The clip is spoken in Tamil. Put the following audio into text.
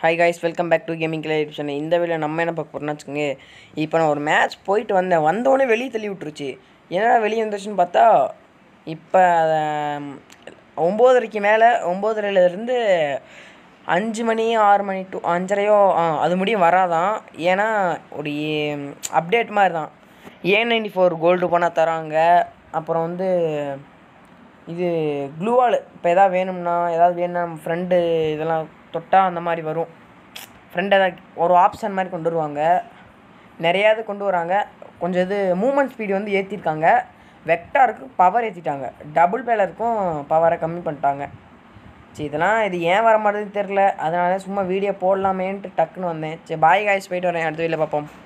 hi guys welcome back to gaming கிளேஷன் இந்த வீடியோ நம்ம என்ன பார்க்க போகிறோம்னு வச்சுக்கோங்க இப்போ நான் ஒரு மேட்ச் போயிட்டு வந்தேன் வந்தோடனே வெளியே தள்ளி விட்டுருச்சு என்னடா வெளியே வந்துருச்சுன்னு பார்த்தா இப்போ ஒம்போதரைக்கு மேலே ஒம்போதரைலேருந்து அஞ்சு மணி ஆறு மணி டு அஞ்சரையோ ஆ அது முடியும் வராதான் ஏன்னா ஒரு அப்டேட் மாதிரி தான் ஏ நைன்டி ஃபோர் கோல்டு போனால் தராங்க அப்புறம் வந்து இது க்ளூவால் இப்போ எதாவது வேணும்னா ஏதாவது வேணும்னா நம்ம ஃப்ரெண்டு இதெல்லாம் தொட்டால் அந்த மாதிரி வரும் ஃப்ரெண்ட் ஏதாவது ஒரு ஆப்ஷன் மாதிரி கொண்டு வருவாங்க நிறையா இது கொண்டு வராங்க கொஞ்சம் இது மூமெண்ட் ஸ்பீடு வந்து ஏற்றிருக்காங்க வெக்டாருக்கு பவர் ஏற்றிட்டாங்க டபுள் பேலருக்கும் பவரை கம்மி பண்ணிட்டாங்க சரி இதெல்லாம் இது ஏன் வர மாட்டேங்குது தெரில அதனால சும்மா வீடியோ போடலாமேன்ட்டு டக்குன்னு வந்தேன் சரி பாய் காய்ஸ் போயிட்டு வரேன் அடுத்த வீடியோவில் பார்ப்போம்